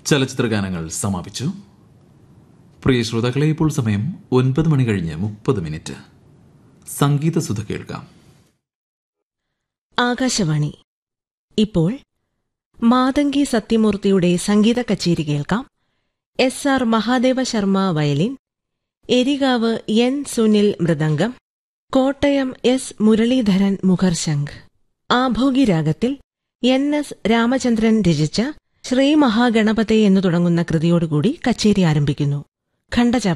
ചലച്ചിത്ര ഗാനങ്ങൾ സമാപിച്ചു പ്രിയ ശ്രോതാക്കളെ ഇപ്പോൾ സമയം ഒൻപത് മണി കഴിഞ്ഞ് മുപ്പത് മിനിറ്റ് സംഗീത സുധ കേൾക്കാം ആകാശവാണി ഇപ്പോൾ മാതങ്കി സത്യമൂർത്തിയുടെ സംഗീത കച്ചേരി കേൾക്കാം S R Mahadeva Sharma violin Erikavu N Sunil മൃദംഗം കോട്ടയം എസ് മുരളീധരൻ മുഖർശംഖ് ആഭോഗി രാഗത്തിൽ എൻ എസ് രാമചന്ദ്രൻ രചിച്ച ശ്രീ മഹാഗണപതേ എന്നു തുടങ്ങുന്ന കൃതിയോടുകൂടി കച്ചേരി ആരംഭിക്കുന്നു ഖണ്ഡചാപ്പ